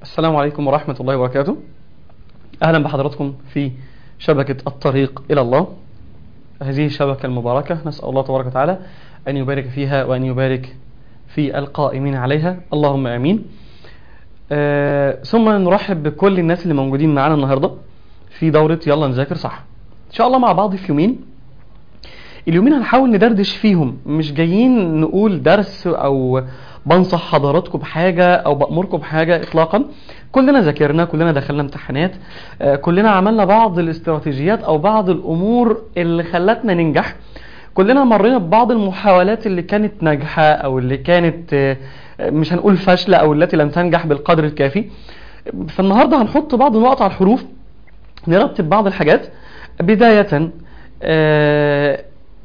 السلام عليكم ورحمة الله وبركاته أهلا بحضراتكم في شبكة الطريق إلى الله هذه الشبكة المباركة نسأل الله تبارك وتعالى أن يبارك فيها وأن يبارك في القائمين عليها اللهم آمين آه ثم نرحب بكل الناس اللي موجودين معانا النهاردة في دورة يلا نذاكر صح إن شاء الله مع بعض في يومين اليومين هنحاول ندردش فيهم مش جايين نقول درس او بنصح حضراتكم بحاجة او بأمركم بحاجة اطلاقا كلنا ذاكرنا كلنا دخلنا امتحانات آه، كلنا عملنا بعض الاستراتيجيات او بعض الامور اللي خلتنا ننجح كلنا مرينا ببعض المحاولات اللي كانت ناجحة او اللي كانت آه، مش هنقول فاشلة او التي لم تنجح بالقدر الكافي فالنهاردة هنحط بعض النقط على الحروف نرتب بعض الحاجات بداية آه،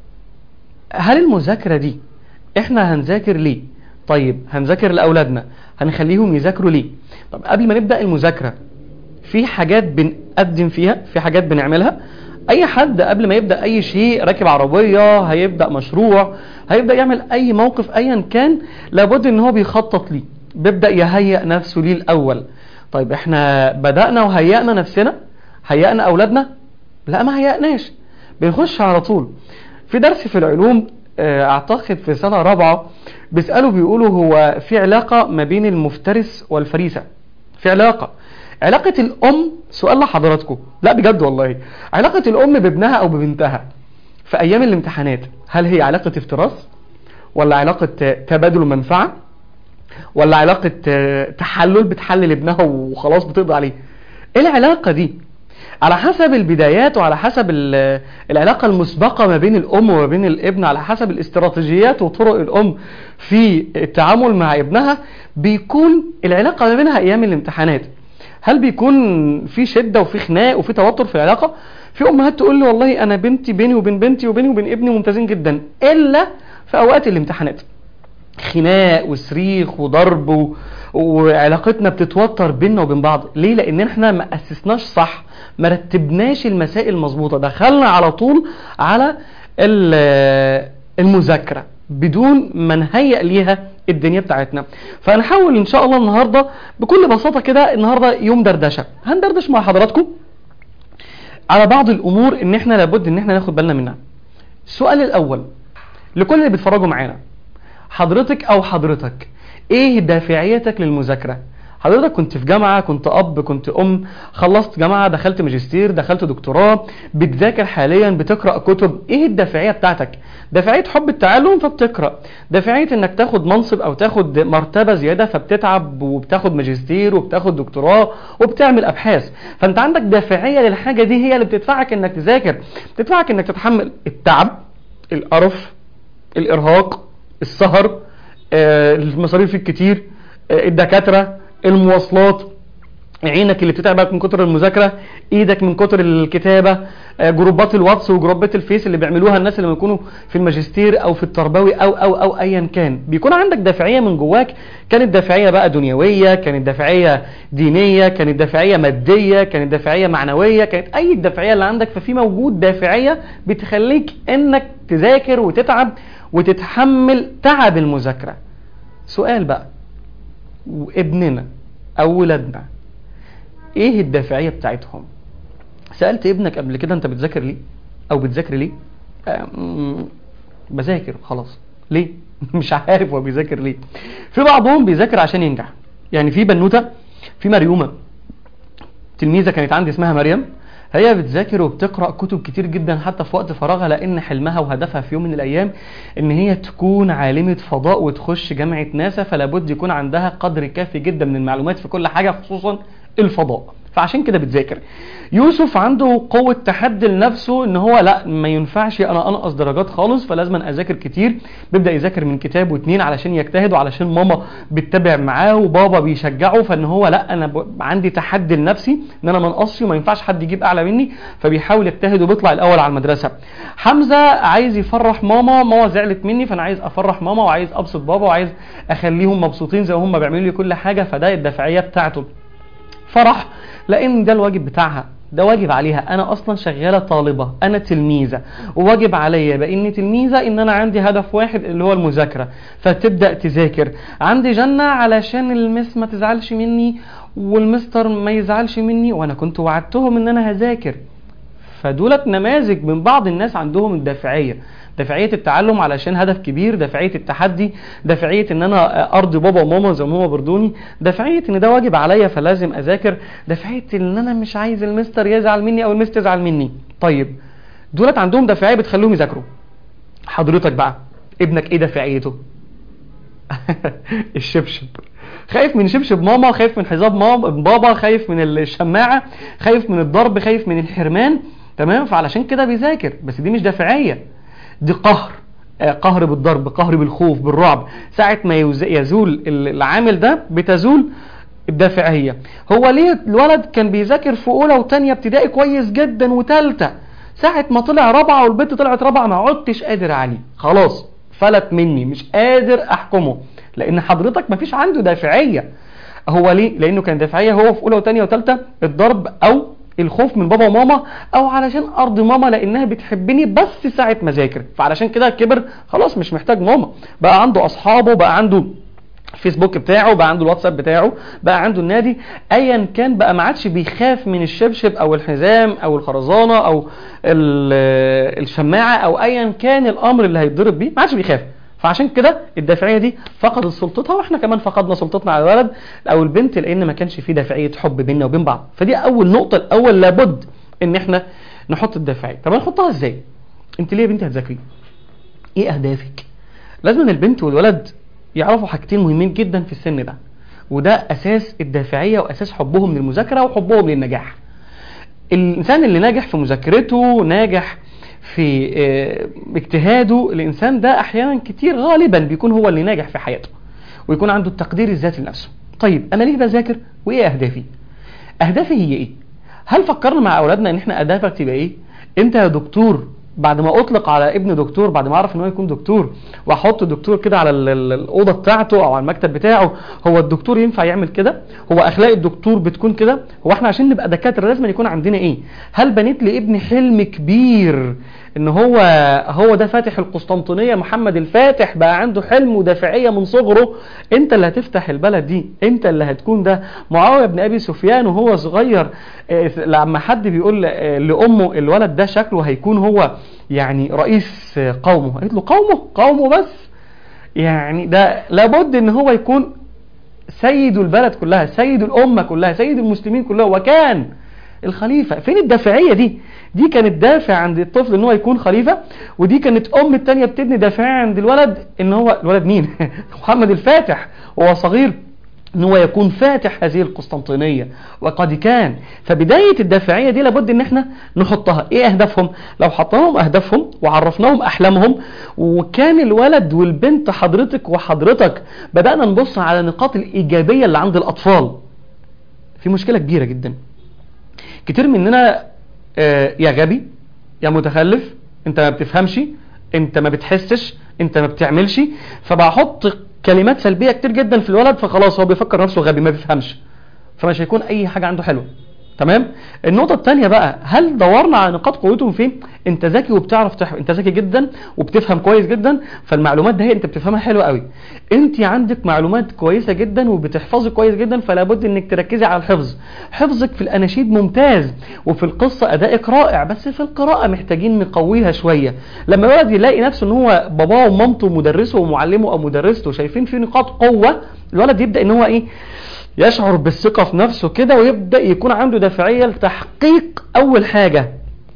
هل المذاكرة دي احنا هنذاكر ليه طيب هنذاكر لأولادنا هنخليهم يذاكروا ليه طب قبل ما نبدأ المذاكرة في حاجات بنقدم فيها في حاجات بنعملها اي حد قبل ما يبدأ اي شيء راكب عربية هيبدأ مشروع هيبدأ يعمل اي موقف ايا كان لابد ان هو بيخطط ليه بيبدأ يهيئ نفسه ليه الاول طيب احنا بدأنا وهيئنا نفسنا هيئنا اولادنا لا ما هيئناش بنخش على طول في درس في العلوم آه، اعتقد في سنة رابعة بيسألوا بيقولوا هو في علاقة ما بين المفترس والفريسة في علاقة علاقة الأم سؤال لحضراتكم لا بجد والله علاقة الأم بابنها أو ببنتها في أيام الامتحانات هل هي علاقة افتراس ولا علاقة آه، تبادل منفعة ولا علاقة آه، تحلل بتحلل ابنها وخلاص بتقضي عليه ايه العلاقة دي على حسب البدايات وعلى حسب ال- العلاقة المسبقة ما بين الأم وما بين الابن على حسب الاستراتيجيات وطرق الأم في التعامل مع ابنها بيكون العلاقة ما بينها أيام الامتحانات هل بيكون في شدة وفي خناق وفي توتر في العلاقة في أمهات تقول لي والله أنا بنتي بيني وبين بنتي وبيني وبين ابني ممتازين جدا إلا في أوقات الامتحانات خناق وصريخ وضرب و... وعلاقتنا بتتوتر بيننا وبين بعض ليه لان احنا ما اسسناش صح ما رتبناش المسائل مظبوطه دخلنا على طول على ال- المذاكره بدون ما نهيئ ليها الدنيا بتاعتنا فهنحاول ان شاء الله النهارده بكل بساطه كده النهارده يوم دردشه هندردش مع حضراتكم على بعض الامور ان احنا لابد ان احنا ناخد بالنا منها السؤال الاول لكل اللي بيتفرجوا معانا حضرتك او حضرتك ايه دافعيتك للمذاكرة حضرتك كنت في جامعة كنت اب كنت ام خلصت جامعة دخلت ماجستير دخلت دكتوراه بتذاكر حاليا بتقرأ كتب ايه الدافعية بتاعتك دافعية حب التعلم فبتقرأ دافعية انك تاخد منصب او تاخد مرتبة زيادة فبتتعب وبتاخد ماجستير وبتاخد دكتوراه وبتعمل ابحاث فانت عندك دافعية للحاجة دي هي اللي بتدفعك انك تذاكر بتدفعك انك تتحمل التعب القرف الارهاق السهر آه، المصاريف الكتير آه، الدكاترة المواصلات عينك اللي بتتعبك من كتر المذاكرة ايدك من كتر الكتابة آه، جروبات الواتس وجروبات الفيس اللي بيعملوها الناس اللي بيكونوا في الماجستير او في التربوي او او او ايا كان بيكون عندك دافعية من جواك كانت دافعية بقى دنيوية كانت دافعية دينية كانت دافعية مادية كانت دافعية معنوية كانت اي دافعية اللي عندك ففي موجود دافعية بتخليك انك تذاكر وتتعب وتتحمل تعب المذاكرة سؤال بقى وابننا او ولادنا ايه الدافعية بتاعتهم سألت ابنك قبل كده انت بتذاكر ليه او بتذاكر ليه أم، بذاكر خلاص ليه مش عارف هو بيذاكر ليه في بعضهم بيذاكر عشان ينجح يعني في بنوتة في مريومة تلميذة كانت عندي اسمها مريم هي بتذاكر وبتقرأ كتب كتير جدا حتى في وقت فراغها لأن حلمها وهدفها في يوم من الأيام إن هي تكون عالمة فضاء وتخش جامعة ناسا فلا بد يكون عندها قدر كافي جدا من المعلومات في كل حاجة خصوصا الفضاء فعشان كده بتذاكر يوسف عنده قوة تحدي لنفسه ان هو لا ما ينفعش انا انقص درجات خالص فلازم اذاكر كتير بيبدا يذاكر من كتاب واتنين علشان يجتهد وعلشان ماما بتتابع معاه وبابا بيشجعه فان هو لا انا ب... عندي تحدي لنفسي ان انا ما انقصش وما ينفعش حد يجيب اعلى مني فبيحاول يجتهد وبيطلع الاول على المدرسه حمزه عايز يفرح ماما ماما زعلت مني فانا عايز افرح ماما وعايز ابسط بابا وعايز اخليهم مبسوطين زي ما هم بيعملوا لي كل حاجه فده الدافعيه بتاعته فرح لان ده الواجب بتاعها ده واجب عليها انا اصلا شغاله طالبه انا تلميذه وواجب عليا باني تلميذه ان انا عندي هدف واحد اللي هو المذاكره فتبدا تذاكر عندي جنه علشان المس ما تزعلش مني والمستر ما يزعلش مني وانا كنت وعدتهم ان انا هذاكر فدولت نماذج من بعض الناس عندهم الدافعيه دافعيه التعلم علشان هدف كبير دافعيه التحدي دافعيه ان انا ارضي بابا وماما زي ما هما بردوني دافعيه ان ده واجب عليا فلازم اذاكر دافعيه ان انا مش عايز المستر يزعل مني او المستر يزعل مني طيب دولت عندهم دافعيه بتخليهم يذاكروا حضرتك بقى ابنك ايه دافعيته الشبشب خايف من شبشب ماما خايف من حزاب ماما بابا خايف من الشماعه خايف من الضرب خايف من الحرمان تمام فعلشان كده بيذاكر بس دي مش دافعيه دي قهر آه، قهر بالضرب قهر بالخوف بالرعب ساعة ما يوز- يزول العامل ده بتزول الدافعية هو ليه الولد كان بيذاكر في أولى وتانية ابتدائي كويس جدا وتالتة ساعة ما طلع رابعة والبنت طلعت رابعة ما عدتش قادر عليه خلاص فلت مني مش قادر أحكمه لأن حضرتك ما فيش عنده دافعية هو ليه؟ لأنه كان دافعية هو في أولى وتانية وتالتة الضرب أو الخوف من بابا وماما او علشان ارضي ماما لانها بتحبني بس ساعه ما ذاكر فعلشان كده كبر خلاص مش محتاج ماما بقى عنده اصحابه بقى عنده الفيسبوك بتاعه بقى عنده الواتساب بتاعه بقى عنده النادي ايا كان بقى ما عادش بيخاف من الشبشب او الحزام او الخرزانه او ال- الشماعه او ايا كان الامر اللي هيتضرب بيه ما عادش بيخاف فعشان كده الدافعيه دي فقدت سلطتها واحنا كمان فقدنا سلطتنا على الولد او البنت لان ما كانش في دافعيه حب بيننا وبين بعض فدي اول نقطه الاول لابد ان احنا نحط الدافعيه طب نحطها ازاي انت ليه يا بنتي هتذاكري ايه اهدافك لازم ان البنت والولد يعرفوا حاجتين مهمين جدا في السن ده وده اساس الدافعيه واساس حبهم للمذاكره وحبهم للنجاح الانسان اللي ناجح في مذاكرته ناجح في آه، اجتهاده الانسان ده احيانا كتير غالبا بيكون هو اللي ناجح في حياته ويكون عنده التقدير الذاتي لنفسه طيب انا ليه بذاكر وايه اهدافي اهدافي هي ايه هل فكرنا مع اولادنا ان احنا اهدافك تبقى ايه انت يا دكتور بعد ما اطلق على ابن دكتور بعد ما اعرف ان هو يكون دكتور واحط الدكتور كده على ال- ال- الاوضه بتاعته او على المكتب بتاعه هو الدكتور ينفع يعمل كده هو اخلاق الدكتور بتكون كده هو احنا عشان نبقى دكاتره لازم يكون عندنا ايه هل بنيت لابني حلم كبير ان هو هو ده فاتح القسطنطينيه محمد الفاتح بقى عنده حلم ودافعيه من صغره انت اللي هتفتح البلد دي انت اللي هتكون ده معاويه بن ابي سفيان وهو صغير آه، لما حد بيقول آه، لامه الولد ده شكله هيكون هو يعني رئيس آه، قومه قالت له قومه قومه بس يعني ده لابد ان هو يكون سيد البلد كلها سيد الأمة كلها سيد المسلمين كلها وكان الخليفة فين الدافعية دي دي كانت دافع عند الطفل ان هو يكون خليفة ودي كانت ام التانية بتبني دافعية عند الولد ان هو الولد مين محمد الفاتح وهو صغير ان هو يكون فاتح هذه القسطنطينية وقد كان فبداية الدافعية دي لابد ان احنا نحطها ايه اهدافهم لو حطيناهم اهدافهم وعرفناهم احلامهم وكان الولد والبنت حضرتك وحضرتك بدأنا نبص على النقاط الايجابية اللي عند الاطفال في مشكلة كبيرة جدا كتير مننا آه، يا غبي يا متخلف انت ما بتفهمش انت ما بتحسش انت ما بتعملش فبحط كلمات سلبية كتير جدا في الولد فخلاص هو بيفكر نفسه غبي ما بيفهمش فمش هيكون اي حاجة عنده حلوة تمام النقطة الثانية بقى هل دورنا على نقاط قوتهم فين انت ذكي وبتعرف تحفظ انت ذكي جدا وبتفهم كويس جدا فالمعلومات ده هي انت بتفهمها حلوة قوي انت عندك معلومات كويسة جدا وبتحفظي كويس جدا فلا بد انك تركزي على الحفظ حفظك في الاناشيد ممتاز وفي القصة ادائك رائع بس في القراءة محتاجين نقويها شوية لما الولد يلاقي نفسه ان هو باباه ومامته ومدرسه ومعلمه او مدرسته شايفين في نقاط قوة الولد يبدأ ان هو ايه يشعر بالثقة في نفسه كده ويبدأ يكون عنده دافعية لتحقيق أول حاجة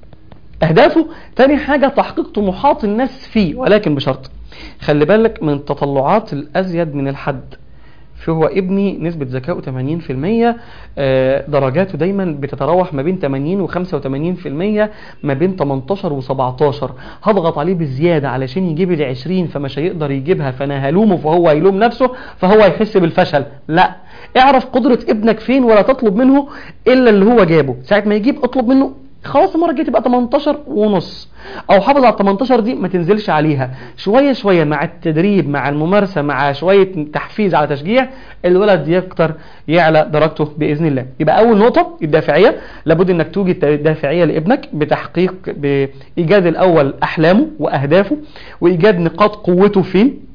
أهدافه تاني حاجة تحقيق طموحات الناس فيه ولكن بشرط خلي بالك من التطلعات الأزيد من الحد فهو ابني نسبة ذكائه 80% آه، درجاته دايما بتتراوح ما بين 80 و 85% ما بين 18 و 17 هضغط عليه بزيادة علشان يجيب ال 20 فمش هيقدر يجيبها فانا هلومه فهو هيلوم نفسه فهو هيحس بالفشل لا اعرف قدرة ابنك فين ولا تطلب منه الا اللي هو جابه ساعة ما يجيب اطلب منه خلاص المره الجايه تبقى 18 ونص او حافظ على 18 دي ما تنزلش عليها شويه شويه مع التدريب مع الممارسه مع شويه تحفيز على تشجيع الولد يقدر يعلى درجته باذن الله يبقى اول نقطه الدافعيه لابد انك توجد دافعيه لابنك بتحقيق بايجاد الاول احلامه واهدافه وايجاد نقاط قوته فين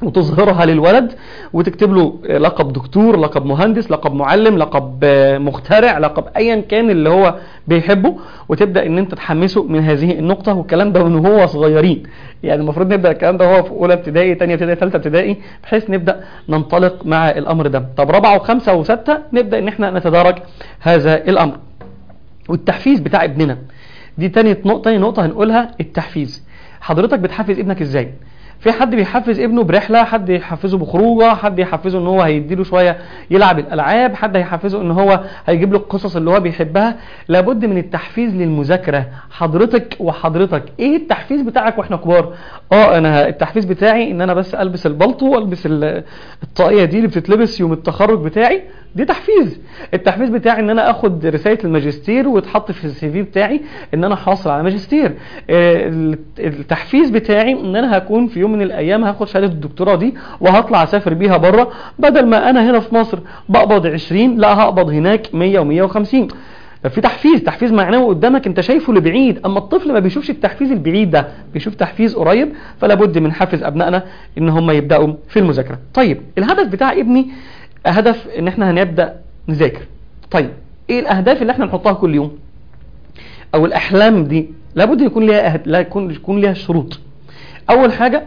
وتظهرها للولد وتكتب له لقب دكتور لقب مهندس لقب معلم لقب آه، مخترع لقب ايا كان اللي هو بيحبه وتبدا ان انت تحمسه من هذه النقطه والكلام ده من هو صغيرين يعني المفروض نبدا الكلام ده هو في اولى ابتدائي ثانيه ابتدائي ثالثه ابتدائي بحيث نبدا ننطلق مع الامر ده طب رابعه وخمسه وسته نبدا ان احنا نتدارك هذا الامر والتحفيز بتاع ابننا دي تاني نقطه تاني نقطه هنقولها التحفيز حضرتك بتحفز ابنك ازاي في حد بيحفز ابنه برحله حد يحفزه بخروجه حد يحفزه ان هو هيديله شويه يلعب الالعاب حد هيحفزه ان هو هيجيب له القصص اللي هو بيحبها لابد من التحفيز للمذاكره حضرتك وحضرتك ايه التحفيز بتاعك واحنا كبار اه انا التحفيز بتاعي ان انا بس البس البلطو والبس ال- الطاقيه دي اللي بتتلبس يوم التخرج بتاعي دي تحفيز التحفيز بتاعي ان انا اخد رساله الماجستير وتحط في السي في بتاعي ان انا حاصل على ماجستير آه، التحفيز بتاعي ان انا هكون في يوم من الايام هاخد شهاده الدكتوراه دي وهطلع اسافر بيها بره بدل ما انا هنا في مصر بقبض 20 لا هقبض هناك 100 و150 في تحفيز تحفيز معنوي قدامك انت شايفه لبعيد اما الطفل ما بيشوفش التحفيز البعيد ده بيشوف تحفيز قريب فلا بد من حافز ابنائنا ان هم يبداوا في المذاكره طيب الهدف بتاع ابني هدف ان احنا هنبدا نذاكر طيب ايه الاهداف اللي احنا نحطها كل يوم او الاحلام دي لابد يكون ليها أهد... لا يكون يكون ليها شروط اول حاجه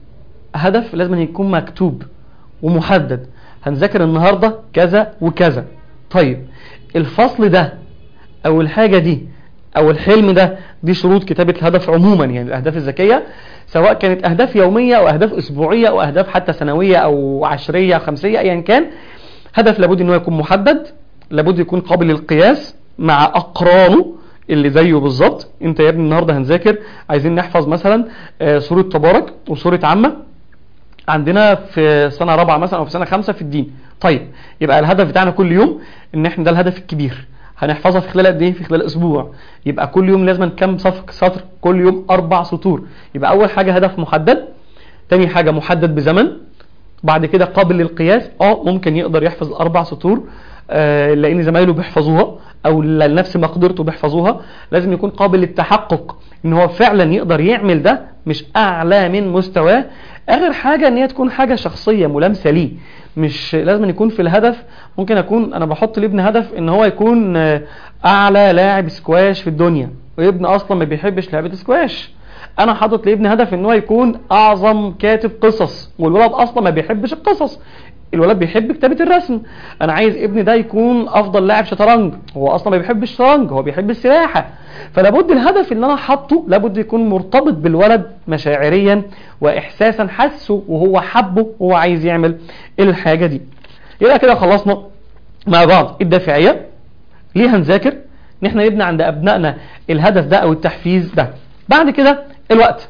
هدف لازم يكون مكتوب ومحدد هنذاكر النهارده كذا وكذا طيب الفصل ده او الحاجه دي او الحلم ده دي شروط كتابه الهدف عموما يعني الاهداف الذكيه سواء كانت اهداف يوميه او اهداف اسبوعيه او اهداف حتى سنويه او عشريه او خمسيه ايا كان هدف لابد ان هو يكون محدد لابد يكون قابل للقياس مع اقرانه اللي زيه بالظبط انت يا ابني النهارده هنذاكر عايزين نحفظ مثلا آه، سوره تبارك وسوره عامه عندنا في سنه رابعه مثلا او في سنه خمسه في الدين طيب يبقى الهدف بتاعنا كل يوم ان احنا ده الهدف الكبير هنحفظها في خلال قد ايه في خلال اسبوع يبقى كل يوم لازم كم صف سطر كل يوم اربع سطور يبقى اول حاجه هدف محدد تاني حاجه محدد بزمن بعد كده قابل للقياس اه ممكن يقدر يحفظ الاربع سطور آه لان زمايله بيحفظوها او لنفس مقدرته بيحفظوها لازم يكون قابل للتحقق ان هو فعلا يقدر يعمل ده مش اعلى من مستواه اخر حاجه ان هي تكون حاجه شخصيه ملامسه ليه مش لازم يكون في الهدف ممكن اكون انا بحط لابني هدف ان هو يكون آه، اعلى لاعب سكواش في الدنيا وابن اصلا ما بيحبش لعبه سكواش انا حاطط لابني هدف ان هو يكون اعظم كاتب قصص والولد اصلا ما بيحبش القصص الولد بيحب كتابة الرسم انا عايز ابني ده يكون افضل لاعب شطرنج هو اصلا ما بيحبش الشطرنج هو بيحب السباحة فلابد الهدف اللي انا حاطه لابد يكون مرتبط بالولد مشاعريا واحساسا حسه وهو حبه وهو عايز يعمل الحاجة دي يبقى كده خلصنا مع بعض الدافعية ليه هنذاكر ان احنا نبني عند ابنائنا الهدف ده او التحفيز ده بعد كده الوقت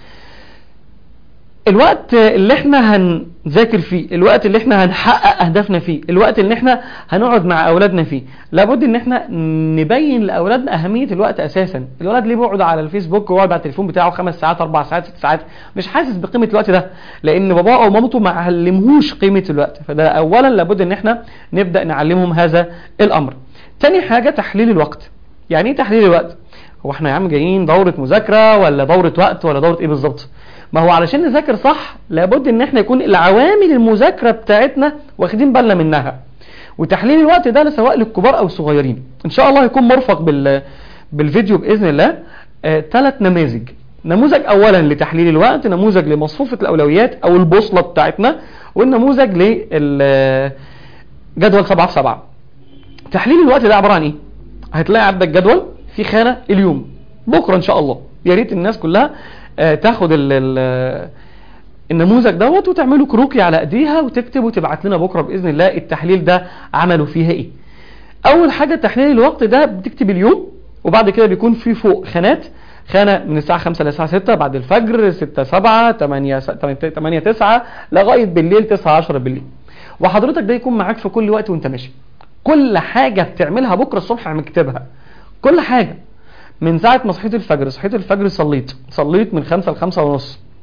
الوقت اللي احنا هنذاكر فيه الوقت اللي احنا هنحقق اهدافنا فيه الوقت اللي احنا هنقعد مع اولادنا فيه لابد ان احنا نبين لاولادنا اهميه الوقت اساسا الولد ليه بيقعد على الفيسبوك ويقعد على التليفون بتاعه خمس ساعات اربع ساعات ست ساعات مش حاسس بقيمه الوقت ده لان باباه او مامته ما علمهوش قيمه الوقت فده اولا لابد ان احنا نبدا نعلمهم هذا الامر تاني حاجه تحليل الوقت يعني ايه تحليل الوقت هو احنا يا عم جايين دوره مذاكره ولا دوره وقت ولا دوره ايه بالظبط ما هو علشان نذاكر صح لابد ان احنا يكون العوامل المذاكره بتاعتنا واخدين بالنا منها وتحليل الوقت ده سواء للكبار او الصغيرين ان شاء الله هيكون مرفق بال بالفيديو باذن الله ثلاث آه نماذج نموذج اولا لتحليل الوقت نموذج لمصفوفه الاولويات او البوصله بتاعتنا والنموذج لل جدول 7 في 7 تحليل الوقت ده عباره عن ايه هتلاقي عندك جدول في خانه اليوم بكره ان شاء الله يا ريت الناس كلها آه تاخد ال ال النموذج دوت وتعمله كروكي على ايديها وتكتب وتبعت لنا بكره باذن الله التحليل ده عملوا فيها ايه اول حاجه تحليل الوقت ده بتكتب اليوم وبعد كده بيكون في فوق خانات خانه من الساعه 5 للساعه 6 بعد الفجر 6 7 8 8 9 لغايه بالليل 9 10 بالليل وحضرتك ده يكون معاك في كل وقت وانت ماشي كل حاجه بتعملها بكره الصبح مكتبها كل حاجه من ساعة ما صحيت الفجر صحيت الفجر صليت صليت من خمسة لخمسة ونص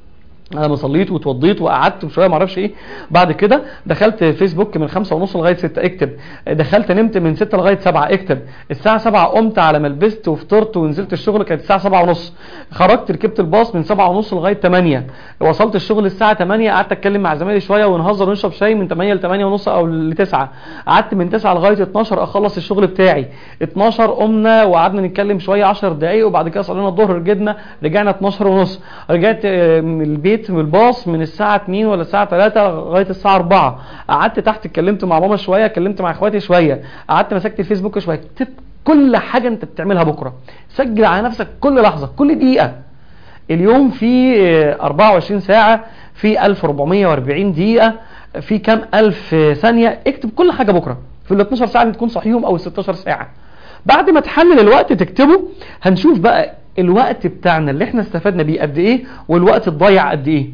انا ما صليت واتوضيت وقعدت وشويه ما اعرفش ايه بعد كده دخلت فيسبوك من خمسة ونص لغايه 6 اكتب دخلت نمت من 6 لغايه 7 اكتب الساعه 7 قمت على ما لبست وفطرت ونزلت الشغل كانت الساعه 7 ونص خرجت ركبت الباص من 7 ونص لغايه 8 وصلت الشغل الساعه 8 قعدت اتكلم مع زمايلي شويه ونهزر ونشرب شاي من 8 ل 8 ونص او ل 9 قعدت من 9 لغايه 12 اخلص الشغل بتاعي 12 قمنا وقعدنا نتكلم شويه 10 دقائق وبعد كده صلينا الظهر رجعنا رجعنا 12 ونص رجعت آه، من البيت من الباص من الساعه 2 ولا الساعه 3 لغايه الساعه 4 قعدت تحت اتكلمت مع ماما شويه اتكلمت مع اخواتي شويه قعدت مسكت الفيسبوك شويه اكتب كل حاجه انت بتعملها بكره سجل على نفسك كل لحظه كل دقيقه اليوم في آه، 24 ساعه في 1440 دقيقه في كام الف ثانيه اكتب كل حاجه بكره في ال 12 ساعه اللي تكون صحيهم او ال 16 ساعه بعد ما تحلل الوقت تكتبه هنشوف بقى الوقت بتاعنا اللي احنا استفدنا بيه قد ايه والوقت الضايع قد ايه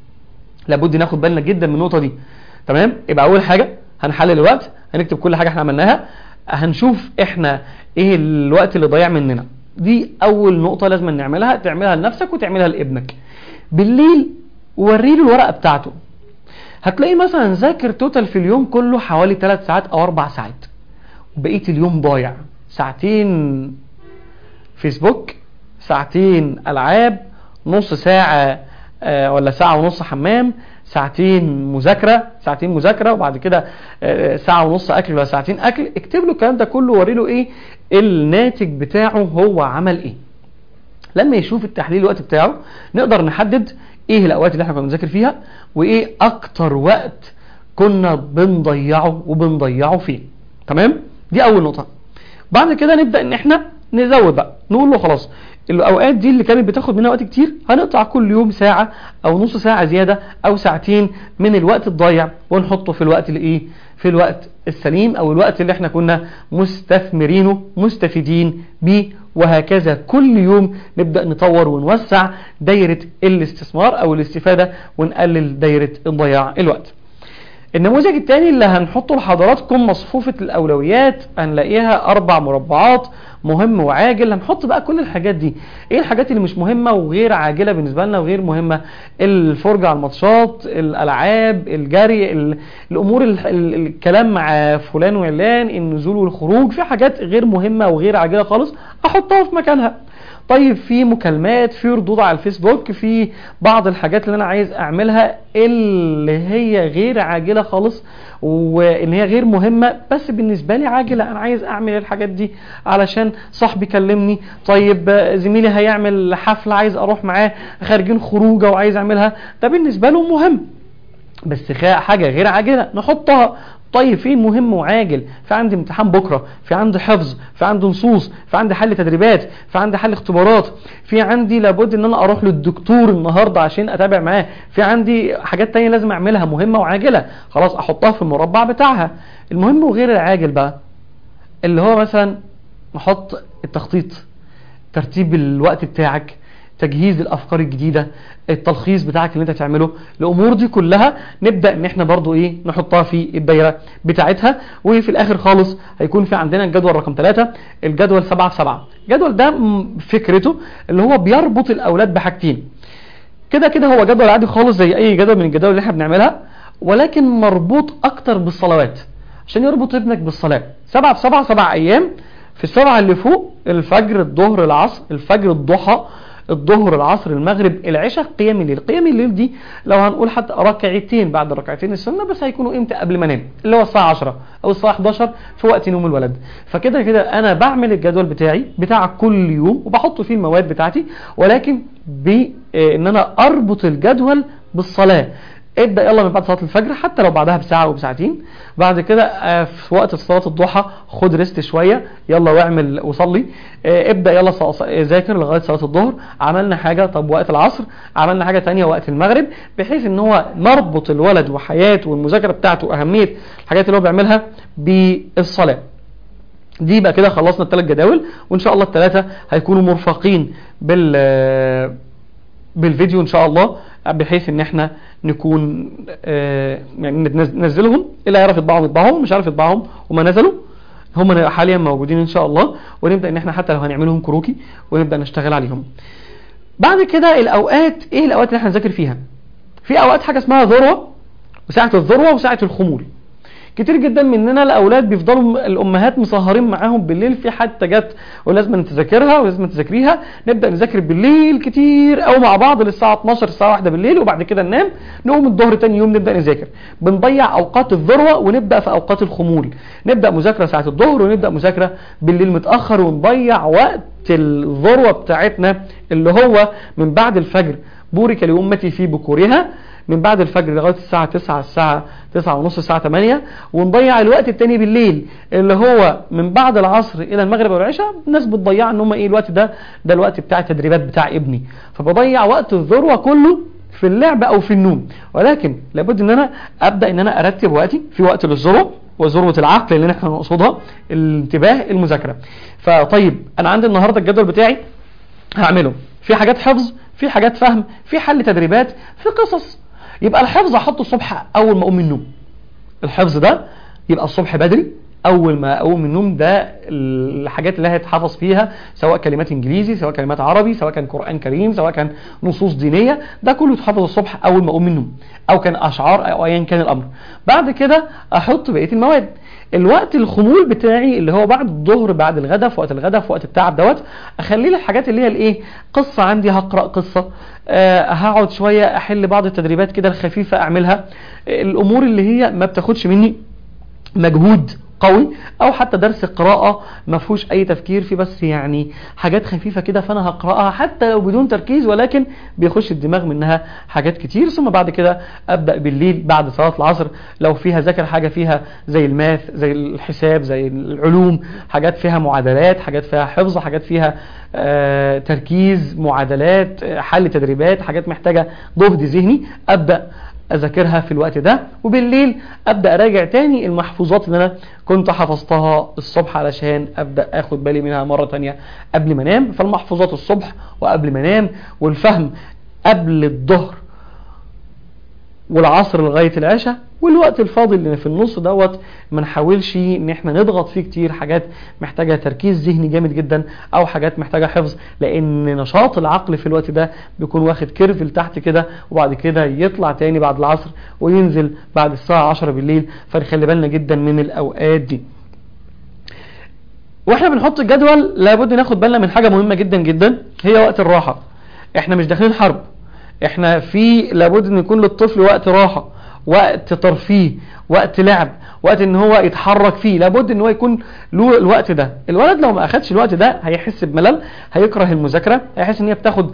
لابد ناخد بالنا جدا من النقطه دي تمام يبقى اول حاجه هنحلل الوقت هنكتب كل حاجه احنا عملناها هنشوف احنا ايه الوقت اللي ضايع مننا دي اول نقطه لازم نعملها تعملها لنفسك وتعملها لابنك بالليل وريله الورقه بتاعته هتلاقي مثلا ذاكر توتال في اليوم كله حوالي 3 ساعات او 4 ساعات وبقيه اليوم ضايع ساعتين فيسبوك ساعتين العاب نص ساعه آه، ولا ساعه ونص حمام ساعتين مذاكره ساعتين مذاكره وبعد كده آه، ساعه ونص اكل ولا ساعتين اكل اكتب له الكلام ده كله وري له ايه الناتج بتاعه هو عمل ايه لما يشوف التحليل الوقت بتاعه نقدر نحدد ايه الاوقات اللي احنا كنا بنذاكر فيها وايه اكتر وقت كنا بنضيعه وبنضيعه فيه تمام دي اول نقطه بعد كده نبدا ان احنا نزود بقى نقول له خلاص الاوقات دي اللي كانت بتاخد منها وقت كتير هنقطع كل يوم ساعه او نص ساعه زياده او ساعتين من الوقت الضايع ونحطه في الوقت الايه في الوقت السليم او الوقت اللي احنا كنا مستثمرينه مستفيدين بيه وهكذا كل يوم نبدا نطور ونوسع دايره الاستثمار او الاستفاده ونقلل دايره الضياع الوقت النموذج الثاني اللي هنحطه لحضراتكم مصفوفة الأولويات هنلاقيها أربع مربعات مهم وعاجل هنحط بقى كل الحاجات دي ايه الحاجات اللي مش مهمة وغير عاجلة بالنسبة لنا وغير مهمة الفرجة على الماتشات الألعاب الجري ال- الأمور ال- ال- الكلام مع فلان وعلان النزول والخروج في حاجات غير مهمة وغير عاجلة خالص أحطها في مكانها طيب في مكالمات في ردود على الفيسبوك في بعض الحاجات اللي انا عايز اعملها اللي هي غير عاجله خالص وان هي غير مهمه بس بالنسبه لي عاجله انا عايز اعمل الحاجات دي علشان صاحبي كلمني طيب آه، زميلي هيعمل حفله عايز اروح معاه خارجين خروجه وعايز اعملها ده بالنسبه له مهم بس خا- حاجه غير عاجله نحطها طيب في مهم وعاجل في عندي امتحان بكره في عندي حفظ في عندي نصوص في عندي حل تدريبات في عندي حل اختبارات في عندي لابد ان انا اروح للدكتور النهارده عشان اتابع معاه في عندي حاجات تانية لازم اعملها مهمه وعاجله خلاص احطها في المربع بتاعها المهم وغير العاجل بقى اللي هو مثلا نحط التخطيط ترتيب الوقت بتاعك تجهيز الافكار الجديده التلخيص بتاعك اللي انت تعمله الامور دي كلها نبدا ان احنا برضو ايه نحطها في الدايره بتاعتها وفي الاخر خالص هيكون في عندنا الجدول رقم 3 الجدول 7 في 7 الجدول ده م- فكرته اللي هو بيربط الاولاد بحاجتين كده كده هو جدول عادي خالص زي اي جدول من الجداول اللي احنا بنعملها ولكن مربوط اكتر بالصلوات عشان يربط ابنك بالصلاه سبعة في سبعة سبع ايام في السبعة اللي فوق الفجر الظهر العصر الفجر الضحى الظهر العصر المغرب العشاء قيام الليل قيام الليل دي لو هنقول حتى ركعتين بعد ركعتين السنه بس هيكونوا امتى قبل ما انام اللي هو الساعه 10 او الساعه 11 في وقت نوم الولد فكده كده انا بعمل الجدول بتاعي بتاع كل يوم وبحط فيه المواد بتاعتي ولكن بان انا اربط الجدول بالصلاه ابدا يلا من بعد صلاه الفجر حتى لو بعدها بساعه او بساعتين بعد كده آه، في وقت صلاه الضحى خد ريست شويه يلا واعمل وصلي آه، ابدا يلا ص- ص- ذاكر لغايه صلاه الظهر عملنا حاجه طب وقت العصر عملنا حاجه تانية وقت المغرب بحيث ان هو نربط الولد وحياته والمذاكره بتاعته واهميه الحاجات اللي هو بيعملها بالصلاه دي بقى كده خلصنا الثلاث جداول وان شاء الله الثلاثه هيكونوا مرفقين بال بالفيديو ان شاء الله بحيث ان احنا نكون آه، يعني ننز- ننزلهم اللي يعرف يطبعهم يطبعهم مش عارف يطبعهم وما نزلوا هم حاليا موجودين ان شاء الله ونبدا ان احنا حتى لو هنعملهم كروكي ونبدا نشتغل عليهم بعد كده الاوقات ايه الاوقات اللي احنا نذاكر فيها في اوقات حاجه اسمها ذروه وساعه الذروه وساعه الخمول كتير جدا مننا الاولاد بيفضلوا الامهات مسهرين معاهم بالليل في حتى جت ولازم تذاكرها ولازم تذاكريها نبدا نذاكر بالليل كتير قوي مع بعض للساعه 12 الساعه 1 بالليل وبعد كده ننام نقوم الظهر تاني يوم نبدا نذاكر بنضيع اوقات الذروه ونبدا في اوقات الخمول نبدا مذاكره ساعه الظهر ونبدا مذاكره بالليل متاخر ونضيع وقت الذروه بتاعتنا اللي هو من بعد الفجر بورك لامتي في بكورها من بعد الفجر لغايه الساعه 9 الساعه 9 ونص الساعه 8 ونضيع الوقت التاني بالليل اللي هو من بعد العصر الى المغرب والعشاء الناس بتضيع ان هم ايه الوقت ده ده الوقت بتاع التدريبات بتاع ابني فبضيع وقت الذروه كله في اللعب او في النوم ولكن لابد ان انا ابدا ان انا ارتب وقتي في وقت للذروه وذروه العقل اللي احنا نقصدها الانتباه المذاكره فطيب انا عندي النهارده الجدول بتاعي هعمله في حاجات حفظ في حاجات فهم في حل تدريبات في قصص يبقى الحفظ احطه الصبح اول ما اقوم من النوم الحفظ ده يبقى الصبح بدري اول ما اقوم من النوم ده الحاجات اللي هيتحفظ فيها سواء كلمات انجليزي سواء كلمات عربي سواء كان قران كريم سواء كان نصوص دينيه ده كله يتحفظ الصبح اول ما اقوم من النوم او كان اشعار او ايا كان الامر بعد كده احط بقيه المواد الوقت الخمول بتاعي اللي هو بعد الظهر بعد الغداء في وقت الغداء في وقت التعب دوت اخليه للحاجات اللي هي الايه قصه عندي هقرا قصه أه هقعد شويه احل بعض التدريبات كده الخفيفه اعملها الامور اللي هي ما بتاخدش مني مجهود قوي او حتى درس قراءة ما فيهوش اي تفكير في بس يعني حاجات خفيفة كده فانا هقرأها حتى لو بدون تركيز ولكن بيخش الدماغ منها حاجات كتير ثم بعد كده ابدأ بالليل بعد صلاة العصر لو فيها ذاكر حاجة فيها زي الماث زي الحساب زي العلوم حاجات فيها معادلات حاجات فيها حفظ حاجات فيها آه تركيز معادلات حل تدريبات حاجات محتاجة جهد ذهني ابدأ اذاكرها في الوقت ده وبالليل ابدا اراجع تاني المحفوظات اللي انا كنت حفظتها الصبح علشان ابدا اخد بالي منها مره تانية قبل ما انام فالمحفوظات الصبح وقبل ما انام والفهم قبل الظهر والعصر لغايه العشاء والوقت الفاضل اللي في النص دوت ما نحاولش ان احنا نضغط فيه كتير حاجات محتاجه تركيز ذهني جامد جدا او حاجات محتاجه حفظ لان نشاط العقل في الوقت ده بيكون واخد كيرف لتحت كده وبعد كده يطلع تاني بعد العصر وينزل بعد الساعه 10 بالليل فنخلي بالنا جدا من الاوقات دي واحنا بنحط الجدول لابد ناخد بالنا من حاجه مهمه جدا جدا هي وقت الراحه احنا مش داخلين حرب احنا في لابد ان يكون للطفل وقت راحه وقت ترفيه وقت لعب وقت ان هو يتحرك فيه لابد ان هو يكون له الوقت ده الولد لو ما اخدش الوقت ده هيحس بملل هيكره المذاكره هيحس ان هي بتاخد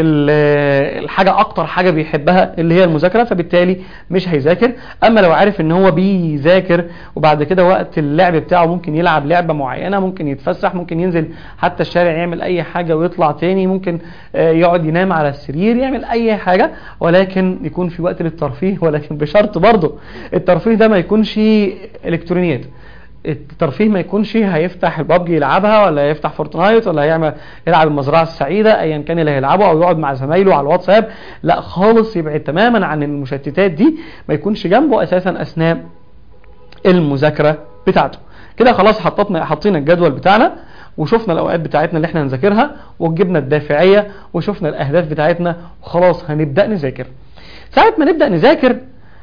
الحاجه اكتر حاجه بيحبها اللي هي المذاكره فبالتالي مش هيذاكر اما لو عارف ان هو بيذاكر وبعد كده وقت اللعب بتاعه ممكن يلعب لعبه معينه ممكن يتفسح ممكن ينزل حتى الشارع يعمل اي حاجه ويطلع تاني ممكن يقعد ينام على السرير يعمل اي حاجه ولكن يكون في وقت للترفيه ولكن بشرط برضه الترفيه ده ما يكونش الكترونيات الترفيه ما يكونش هيفتح البابجي يلعبها ولا هيفتح فورتنايت ولا هيعمل يلعب المزرعه السعيده ايا كان اللي هيلعبه او يقعد مع زمايله على الواتساب لا خالص يبعد تماما عن المشتتات دي ما يكونش جنبه اساسا اثناء المذاكره بتاعته كده خلاص حطينا حطينا الجدول بتاعنا وشفنا الاوقات بتاعتنا اللي احنا هنذاكرها وجبنا الدافعيه وشفنا الاهداف بتاعتنا وخلاص هنبدا نذاكر ساعه ما نبدا نذاكر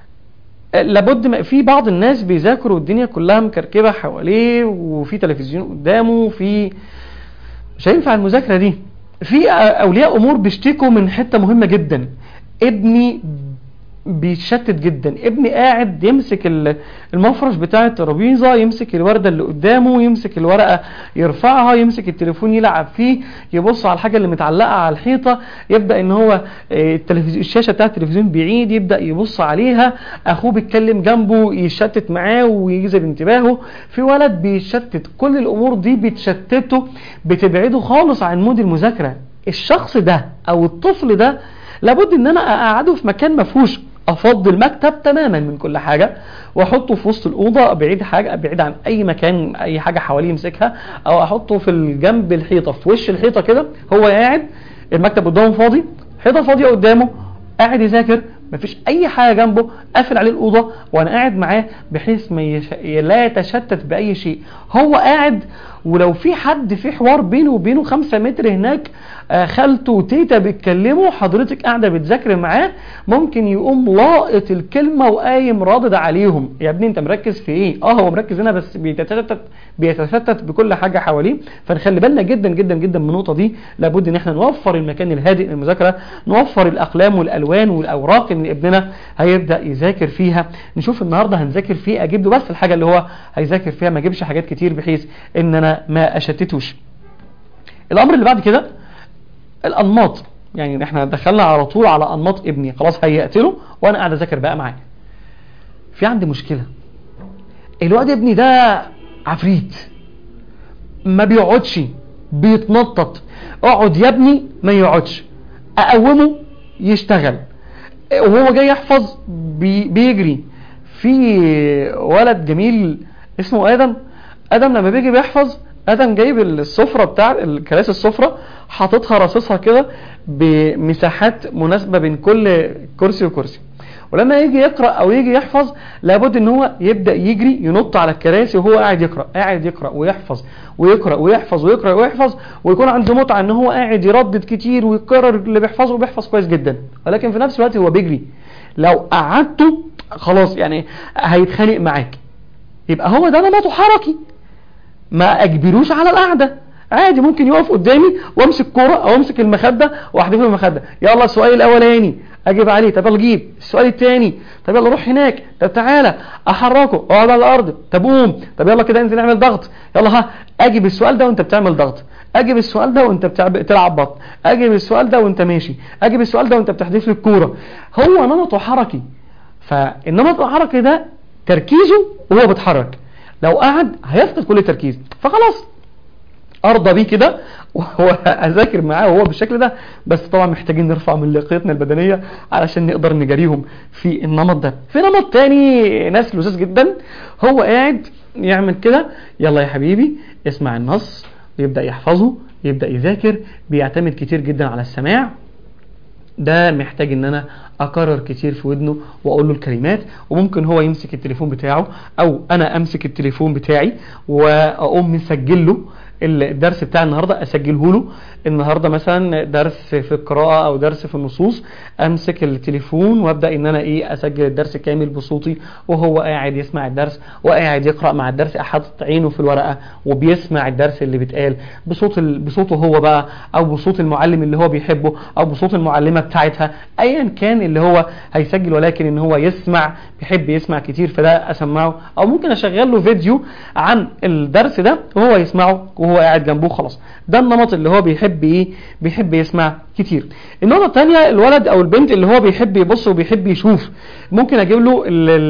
لابد ما في بعض الناس بيذاكروا والدنيا كلها مكركبه حواليه وفي تلفزيون قدامه وفي مش هينفع المذاكره دي في اولياء امور بيشتكوا من حته مهمه جدا ابني بيتشتت جدا ابني قاعد يمسك المفرش بتاع الترابيزه يمسك الورده اللي قدامه يمسك الورقه يرفعها يمسك التليفون يلعب فيه يبص على الحاجه اللي متعلقه على الحيطه يبدا ان هو التلفزيون الشاشه بتاع التلفزيون بعيد يبدا يبص عليها اخوه بيتكلم جنبه يشتت معاه ويجذب انتباهه في ولد بيتشتت كل الامور دي بتشتته بتبعده خالص عن مود المذاكره الشخص ده او الطفل ده لابد ان انا اقعده في مكان ما فيهوش افضي المكتب تماما من كل حاجه واحطه في وسط الاوضه بعيد حاجه بعيد عن اي مكان اي حاجه حواليه يمسكها او احطه في الجنب الحيطه في وش الحيطه كده هو قاعد المكتب قدامه فاضي حيطه فاضيه قدامه قاعد يذاكر مفيش اي حاجه جنبه قافل عليه الاوضه وانا قاعد معاه بحيث ما يش... لا يتشتت باي شيء هو قاعد ولو في حد في حوار بينه وبينه خمسة متر هناك آه، خالته وتيتا بيتكلموا حضرتك قاعدة بتذاكري معاه ممكن يقوم لاقط الكلمة وقايم رادد عليهم يا ابني انت مركز في ايه اه هو مركز هنا بس بيتشتت بيتشتت بكل حاجة حواليه فنخلي بالنا جدا جدا جدا من النقطة دي لابد ان احنا نوفر المكان الهادئ للمذاكرة نوفر الاقلام والالوان والاوراق اللي ابننا هيبدأ يذاكر فيها نشوف النهاردة هنذاكر فيه اجيب له بس الحاجة اللي هو هيذاكر فيها ما اجيبش حاجات كتير بحيث ان انا ما اشتتوش الامر اللي بعد كده الانماط يعني احنا دخلنا على طول على انماط ابني خلاص هيأت له وانا قاعد اذاكر بقى معاه في عندي مشكله الواد ابني ده عفريت ما بيقعدش بيتنطط اقعد يا ابني ما يقعدش اقومه يشتغل وهو جاي يحفظ بي بيجري في ولد جميل اسمه ادم ادم لما بيجي بيحفظ ادم جايب السفره بتاع الكراسي السفره حاططها راصصها كده بمساحات مناسبه بين كل كرسي وكرسي ولما يجي يقرا او يجي يحفظ لابد ان هو يبدا يجري ينط على الكراسي وهو قاعد يقرا قاعد يقرا ويحفظ ويقرا ويحفظ ويقرا ويحفظ ويكون عنده متعه ان هو قاعد يردد كتير ويكرر اللي بيحفظه وبيحفظ كويس جدا ولكن في نفس الوقت هو بيجري لو قعدته خلاص يعني هيتخانق معاك يبقى هو ده نمطه حركي ما اجبروش على القعده عادي ممكن يقف قدامي وامسك كوره او امسك المخده واحدفه المخده يلا السؤال الاولاني اجيب عليه طب يلا جيب السؤال الثاني طب يلا روح هناك طب تعالى احركه اقعد على الارض طب قوم طب يلا كده انزل نعمل ضغط يلا ها اجيب السؤال ده وانت بتعمل ضغط اجيب السؤال ده وانت بتلعب بط اجيب السؤال ده وانت ماشي اجيب السؤال ده وانت بتحدف لي الكوره هو نمطه حركي فالنمط الحركي ده تركيزه وهو بيتحرك لو قعد هيفقد كل التركيز فخلاص ارضى بيه كده واذاكر معاه وهو بالشكل ده بس طبعا محتاجين نرفع من لياقتنا البدنيه علشان نقدر نجاريهم في النمط ده في نمط تاني ناس لذيذ جدا هو قاعد يعمل كده يلا يا حبيبي اسمع النص ويبدا يحفظه يبدا يذاكر بيعتمد كتير جدا على السماع ده محتاج ان انا اكرر كتير في ودنه واقول له الكلمات وممكن هو يمسك التليفون بتاعه او انا امسك التليفون بتاعي واقوم مسجل له الدرس بتاع النهارده اسجله له النهارده مثلا درس في القراءه او درس في النصوص امسك التليفون وابدا ان انا ايه اسجل الدرس كامل بصوتي وهو قاعد يسمع الدرس وقاعد يقرا مع الدرس حاطط عينه في الورقه وبيسمع الدرس اللي بيتقال بصوت ال... بصوته هو بقى او بصوت المعلم اللي هو بيحبه او بصوت المعلمه بتاعتها ايا كان اللي هو هيسجل ولكن ان هو يسمع بيحب يسمع كتير فده اسمعه او ممكن اشغل له فيديو عن الدرس ده وهو يسمعه وهو قاعد جنبه خلاص ده النمط اللي هو بيحب ايه بيحب يسمع كتير النقطة الثانية الولد او البنت اللي هو بيحب يبص وبيحب يشوف ممكن اجيب له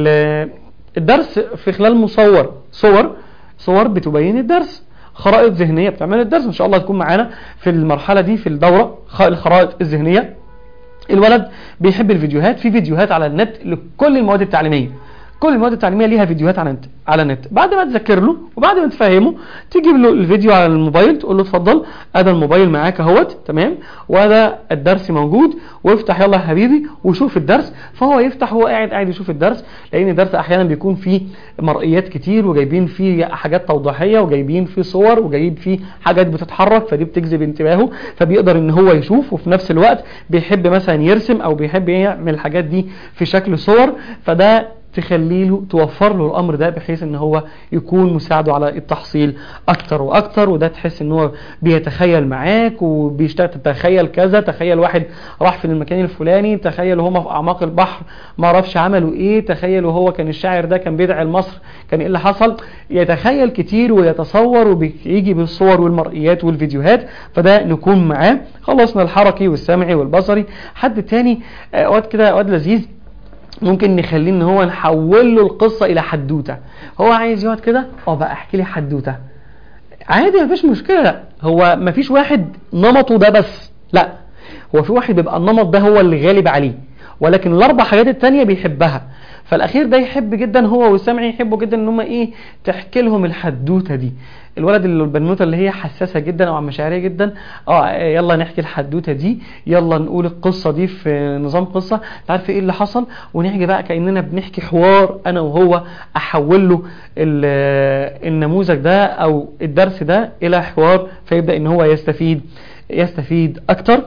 الدرس في خلال مصور صور صور بتبين الدرس خرائط ذهنية بتعمل الدرس ان شاء الله تكون معانا في المرحلة دي في الدورة الخرائط الذهنية الولد بيحب الفيديوهات في فيديوهات على النت لكل المواد التعليمية كل المواد التعليميه ليها فيديوهات على النت على النت بعد ما تذاكر له وبعد ما تفهمه تجيب له الفيديو على الموبايل تقول له اتفضل ادي الموبايل معاك اهوت تمام وهذا الدرس موجود وافتح يلا يا حبيبي وشوف الدرس فهو يفتح وهو قاعد قاعد يشوف الدرس لان الدرس احيانا بيكون فيه مرئيات كتير وجايبين فيه حاجات توضيحيه وجايبين فيه صور وجايب فيه حاجات بتتحرك فدي بتجذب انتباهه فبيقدر ان هو يشوف وفي نفس الوقت بيحب مثلا يرسم او بيحب يعمل الحاجات دي في شكل صور فده تخلي له توفر له الامر ده بحيث ان هو يكون مساعده على التحصيل اكتر واكتر وده تحس ان هو بيتخيل معاك وبيشتغل تتخيل كذا تخيل واحد راح في المكان الفلاني تخيل هما في اعماق البحر ما عرفش عملوا ايه تخيل وهو كان الشاعر ده كان بيدعي لمصر كان ايه اللي حصل يتخيل كتير ويتصور وبيجي بالصور والمرئيات والفيديوهات فده نكون معاه خلصنا الحركي والسمعي والبصري حد تاني اوقات كده اوقات لذيذ ممكن نخليه ان هو نحول له القصه الى حدوته هو عايز يقعد كده اه بقى احكي لي حدوته عادي مفيش مشكله لا هو مفيش واحد نمطه ده بس لا هو في واحد بيبقى النمط ده هو اللي غالب عليه ولكن الاربع حاجات التانية بيحبها فالاخير ده يحب جدا هو والسامعين يحبوا جدا ان هم ايه تحكي لهم الحدوته دي الولد اللي البنوته اللي هي حساسه جدا او مشاعريه جدا اه يلا نحكي الحدوته دي يلا نقول القصه دي في نظام قصه تعرف ايه اللي حصل ونحكي بقى كاننا بنحكي حوار انا وهو احول له النموذج ده او الدرس ده الى حوار فيبدا ان هو يستفيد يستفيد اكتر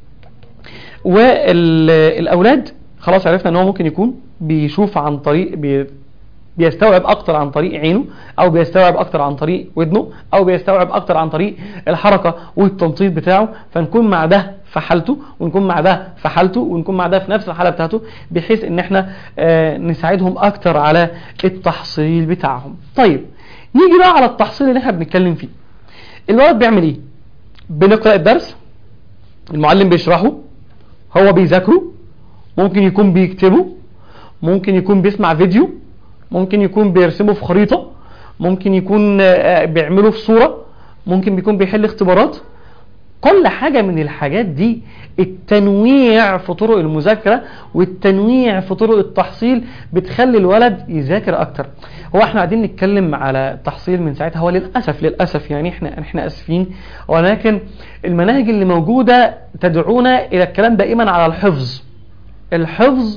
والاولاد خلاص عرفنا ان هو ممكن يكون بيشوف عن طريق بي بيستوعب اكتر عن طريق عينه او بيستوعب اكتر عن طريق ودنه او بيستوعب اكتر عن طريق الحركه والتنطيط بتاعه فنكون مع ده في حالته ونكون مع ده في حالته ونكون مع ده في نفس الحاله بتاعته بحيث ان احنا آه نساعدهم اكتر على التحصيل بتاعهم طيب نيجي بقى على التحصيل اللي احنا بنتكلم فيه الولد بيعمل ايه بنقرا الدرس المعلم بيشرحه هو بيذاكره ممكن يكون بيكتبه ممكن يكون بيسمع فيديو ممكن يكون بيرسمه في خريطة ممكن يكون بيعمله في صورة ممكن بيكون بيحل اختبارات كل حاجة من الحاجات دي التنويع في طرق المذاكرة والتنويع في طرق التحصيل بتخلي الولد يذاكر اكتر هو احنا قاعدين نتكلم على التحصيل من ساعتها هو للأسف للأسف يعني احنا احنا اسفين ولكن المناهج اللي موجودة تدعونا الى الكلام دائما على الحفظ الحفظ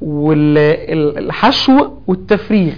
والحشو والتفريغ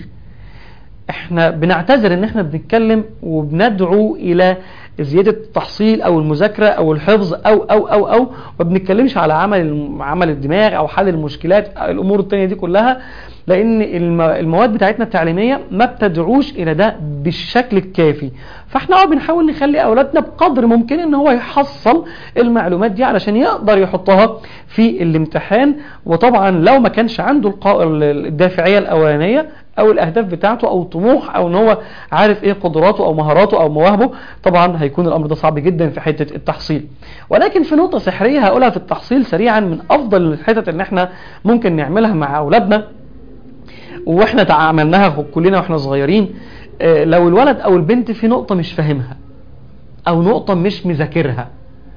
احنا بنعتذر ان احنا بنتكلم وبندعو الى زيادة التحصيل او المذاكرة او الحفظ او او او او ما بنتكلمش على عمل عمل الدماغ او حل المشكلات أو الامور التانية دي كلها لان المواد بتاعتنا التعليمية ما بتدعوش الى ده بالشكل الكافي فاحنا اه بنحاول نخلي اولادنا بقدر ممكن ان هو يحصل المعلومات دي علشان يقدر يحطها في الامتحان وطبعا لو ما كانش عنده الدافعية الاولانية او الاهداف بتاعته او طموح او ان هو عارف ايه قدراته او مهاراته او مواهبه طبعا هيكون الامر ده صعب جدا في حتة التحصيل ولكن في نقطة سحرية هقولها في التحصيل سريعا من افضل الحتت ان احنا ممكن نعملها مع اولادنا واحنا تعاملناها كلنا واحنا صغيرين اه لو الولد او البنت في نقطة مش فاهمها او نقطة مش مذاكرها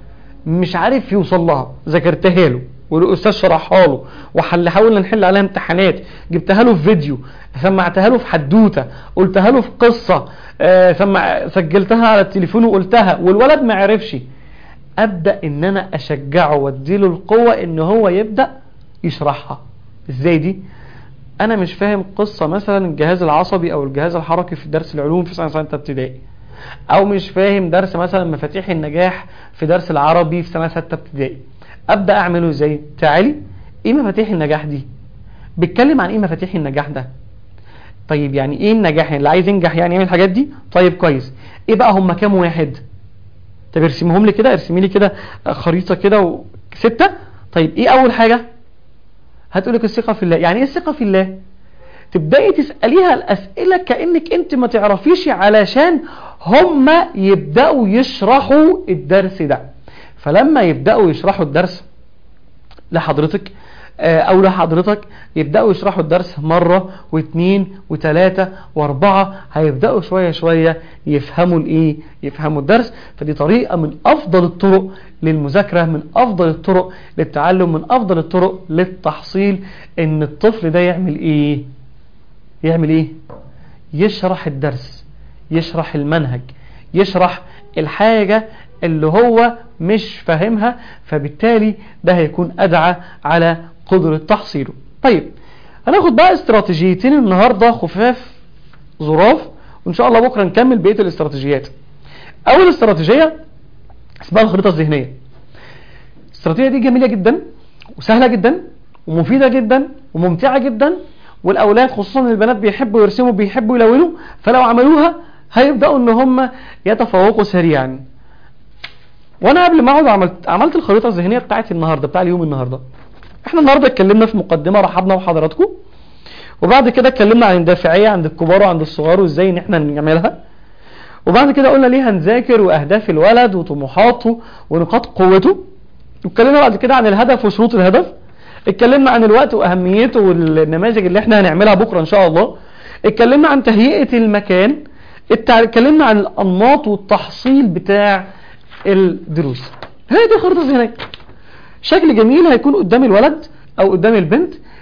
مش عارف يوصل لها ذاكرتها له والاستاذ شرحها له وحل حاولنا نحل عليها امتحانات جبتها له في فيديو سمعتها له في حدوته قلتها له في قصه آه سمع سجلتها على التليفون وقلتها والولد ما عرفش ابدا ان انا اشجعه واديله القوه ان هو يبدا يشرحها ازاي دي انا مش فاهم قصه مثلا الجهاز العصبي او الجهاز الحركي في درس العلوم في سنه سته ابتدائي او مش فاهم درس مثلا مفاتيح النجاح في درس العربي في سنه سته ابتدائي ابدا اعمله ازاي تعالي ايه مفاتيح النجاح دي بيتكلم عن ايه مفاتيح النجاح ده طيب يعني ايه النجاح يعني اللي عايز ينجح يعني يعمل الحاجات دي طيب كويس ايه بقى هم كام واحد طب ارسمهم لي كده ارسمي لي كده خريطه كده ستة طيب ايه اول حاجه هتقول لك الثقه في الله يعني ايه الثقه في الله تبداي تساليها الاسئله كانك انت ما تعرفيش علشان هم يبداوا يشرحوا الدرس ده فلما يبداوا يشرحوا الدرس لحضرتك او لحضرتك يبداوا يشرحوا الدرس مرة واثنين وثلاثة واربعة هيبداوا شوية شوية يفهموا الايه يفهموا الدرس فدي طريقة من افضل الطرق للمذاكرة من افضل الطرق للتعلم من افضل الطرق للتحصيل ان الطفل ده يعمل ايه يعمل ايه يشرح الدرس يشرح المنهج يشرح الحاجة اللي هو مش فاهمها فبالتالي ده هيكون أدعى على قدرة تحصيله طيب هناخد بقى استراتيجيتين النهاردة خفاف ظراف وإن شاء الله بكرة نكمل بقية الاستراتيجيات أول استراتيجية اسمها الخريطة الذهنية الاستراتيجية دي جميلة جدا وسهلة جدا ومفيدة جدا وممتعة جدا والأولاد خصوصا البنات بيحبوا يرسموا بيحبوا يلونوا فلو عملوها هيبدأوا ان هم يتفوقوا سريعا وانا قبل ما اقعد عملت عملت الخريطه الذهنيه بتاعتي النهارده بتاع اليوم النهارده احنا النهارده اتكلمنا في مقدمه رحبنا بحضراتكم وبعد كده اتكلمنا عن الدافعيه عند الكبار وعند الصغار وازاي ان احنا نعملها وبعد كده قلنا ليه هنذاكر واهداف الولد وطموحاته ونقاط قوته واتكلمنا بعد كده عن الهدف وشروط الهدف اتكلمنا عن الوقت واهميته والنماذج اللي احنا هنعملها بكره ان شاء الله اتكلمنا عن تهيئه المكان اتكلمنا عن الانماط والتحصيل بتاع الدروس هي دي الخريطه الذهنيه شكل جميل هيكون قدام الولد او قدام البنت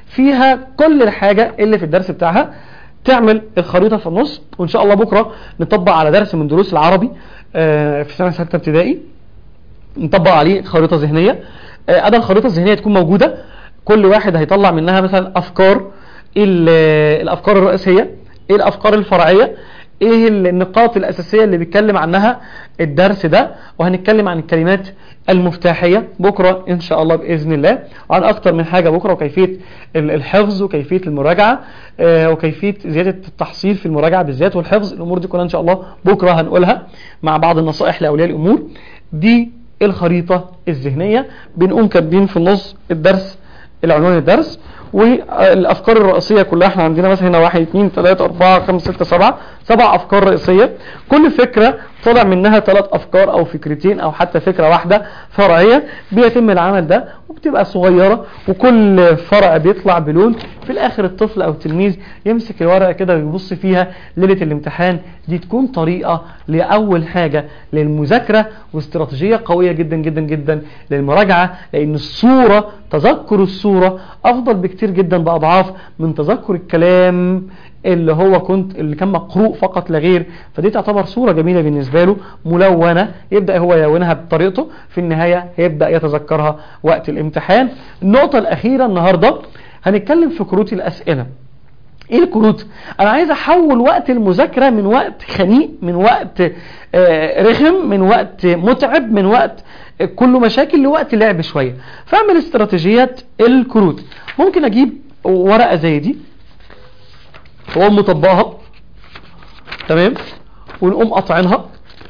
فيها كل الحاجة اللي في الدرس بتاعها تعمل الخريطة في النص وإن شاء الله بكرة نطبق على درس من دروس العربي آه، في سنة ستة ابتدائي نطبق عليه خريطة ذهنية آه، أدى الخريطة الذهنية تكون موجودة كل واحد هيطلع منها مثلا أفكار ال- الأفكار الرئيسية إيه الأفكار الفرعية ايه النقاط الاساسية اللي بيتكلم عنها الدرس ده وهنتكلم عن الكلمات المفتاحية بكرة ان شاء الله باذن الله عن اكتر من حاجة بكرة وكيفية ال- الحفظ وكيفية المراجعة آه، وكيفية زيادة التحصيل في المراجعة بالذات والحفظ الامور دي كلها ان شاء الله بكرة هنقولها مع بعض النصائح لاولياء الامور دي الخريطة الذهنية بنقوم كاتبين في النص الدرس العنوان الدرس والافكار الرئيسيه كلها احنا عندنا مثلا هنا 1 2 3 4 5 6 7 سبع افكار رئيسيه كل فكره طلع منها ثلاث افكار او فكرتين او حتى فكره واحده فرعيه بيتم العمل ده وبتبقى صغيره وكل فرع بيطلع بلون في الاخر الطفل او التلميذ يمسك الورقه كده ويبص فيها ليله الامتحان دي تكون طريقه لاول حاجه للمذاكره واستراتيجيه قويه جدا جدا جدا للمراجعه لان الصوره تذكر الصوره افضل بكتير جدا باضعاف من تذكر الكلام اللي هو كنت اللي كان مقروء فقط لا غير فدي تعتبر صورة جميلة بالنسبة له ملونة يبدأ هو يلونها بطريقته في النهاية هيبدأ يتذكرها وقت الامتحان النقطة الأخيرة النهاردة هنتكلم في كروت الأسئلة ايه الكروت انا عايز احول وقت المذاكرة من وقت خنيق من وقت آه، رخم من وقت متعب من وقت آه، كله مشاكل لوقت لعب شوية فاعمل استراتيجيات الكروت ممكن اجيب ورقة زي دي واقوم مطبقها تمام ونقوم قاطعينها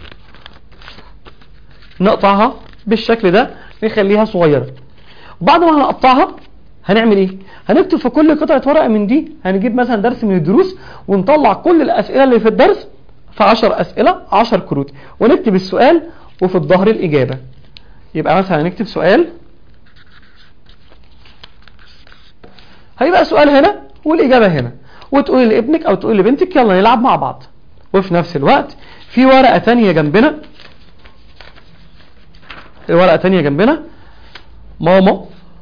نقطعها بالشكل ده نخليها صغيرة وبعد ما هنقطعها هنعمل ايه هنكتب في كل قطعة ورقة من دي هنجيب مثلا درس من الدروس ونطلع كل الاسئلة اللي في الدرس في 10 اسئلة 10 كروت ونكتب السؤال وفي الظهر الاجابة يبقى مثلا هنكتب سؤال هيبقى سؤال هنا والاجابة هنا وتقولي لابنك او تقولي لبنتك يلا نلعب مع بعض وفي نفس الوقت في ورقة تانية جنبنا ورقة تانية جنبنا ماما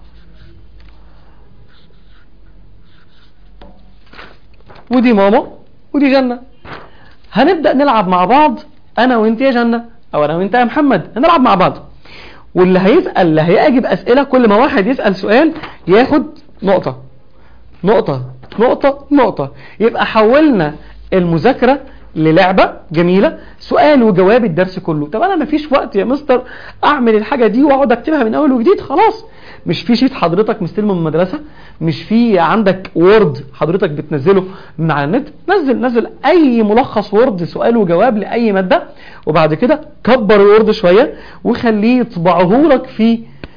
ودي ماما ودي جنة هنبدأ نلعب مع بعض انا وانت يا جنة او انا وانت يا محمد هنلعب مع بعض واللي هيسأل اللي هيجب اسئلة كل ما واحد يسأل سؤال ياخد نقطة نقطة نقطة نقطة يبقى حولنا المذاكرة للعبة جميلة سؤال وجواب الدرس كله طب انا مفيش وقت يا مستر اعمل الحاجة دي واقعد اكتبها من اول وجديد خلاص مش في شيت حضرتك مستلمه من المدرسة مش في عندك وورد حضرتك بتنزله من على النت نزل نزل اي ملخص وورد سؤال وجواب لاي مادة وبعد كده كبر الوورد شوية وخليه يطبعه لك في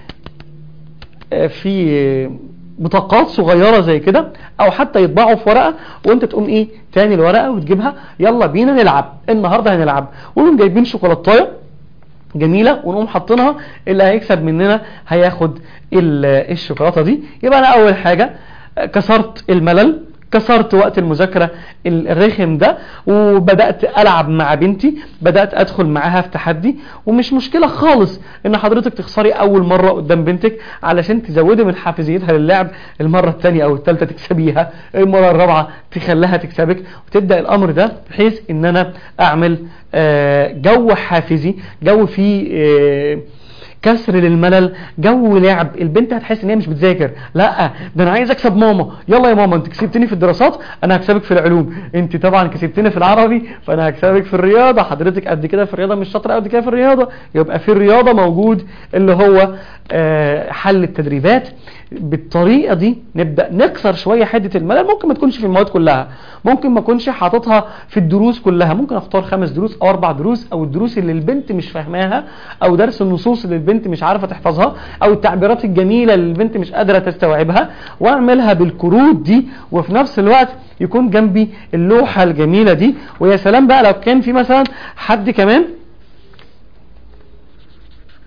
في بطاقات صغيرة زي كده او حتى يطبعوا في ورقة وانت تقوم ايه تاني الورقة وتجيبها يلا بينا نلعب النهاردة هنلعب ونقوم جايبين شوكولاتايه جميلة ونقوم حاطينها اللي هيكسب مننا هياخد ال- الشوكولاتة دي يبقى انا اول حاجة كسرت الملل كسرت وقت المذاكرة ال- الرخم ده وبدأت ألعب مع بنتي بدأت أدخل معاها في تحدي ومش مشكلة خالص إن حضرتك تخسري أول مرة قدام بنتك علشان تزودي من حافزيتها للعب المرة الثانية أو الثالثة تكسبيها المرة الرابعة تخليها تكسبك وتبدأ الأمر ده بحيث إن أنا أعمل آه، جو حافزي جو فيه آه، كسر للملل جو لعب البنت هتحس ان هي مش بتذاكر لا ده انا عايز اكسب ماما يلا يا ماما انت كسبتني في الدراسات انا هكسبك في العلوم انت طبعا كسبتني في العربي فانا هكسبك في الرياضه حضرتك قد كده في الرياضه مش شاطره قد كده في الرياضه يبقى في الرياضه موجود اللي هو آه، حل التدريبات بالطريقه دي نبدا نكسر شويه حده الملل ممكن ما تكونش في المواد كلها ممكن ما اكونش حاططها في الدروس كلها ممكن اختار خمس دروس او اربع دروس او الدروس اللي البنت مش فاهماها او درس النصوص اللي البنت مش عارفه تحفظها او التعبيرات الجميله اللي البنت مش قادره تستوعبها واعملها بالكروت دي وفي نفس الوقت يكون جنبي اللوحه الجميله دي ويا سلام بقى لو كان في مثلا حد كمان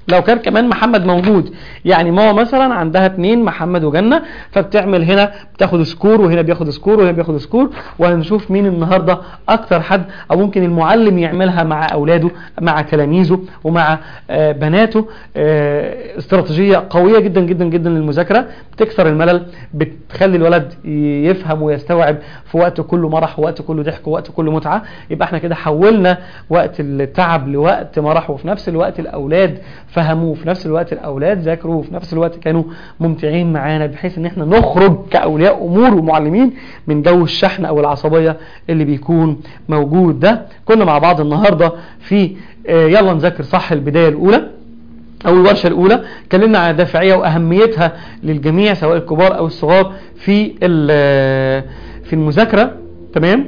لو كان كمان محمد موجود يعني ماما مثلا عندها اتنين محمد وجنة فبتعمل هنا بتاخد سكور وهنا بياخد سكور وهنا بياخد سكور وهنشوف مين النهاردة اكتر حد او ممكن المعلم يعملها مع اولاده مع تلاميذه ومع آه، بناته آه، استراتيجية قوية جدا جدا جدا للمذاكرة بتكسر الملل بتخلي الولد يفهم ويستوعب في وقت كله مرح ووقت كله ضحك ووقت كله متعة يبقى احنا كده حولنا وقت التعب لوقت مرح وفي نفس الوقت الاولاد فهموا في نفس الوقت الاولاد ذاكروا وفي نفس الوقت كانوا ممتعين معانا بحيث ان احنا نخرج كاولياء امور ومعلمين من جو الشحن او العصبيه اللي بيكون موجود ده كنا مع بعض النهارده في آه، يلا نذاكر صح البدايه الاولى او الورشه الاولى اتكلمنا عن الدافعيه واهميتها للجميع سواء الكبار او الصغار في ال- في المذاكره تمام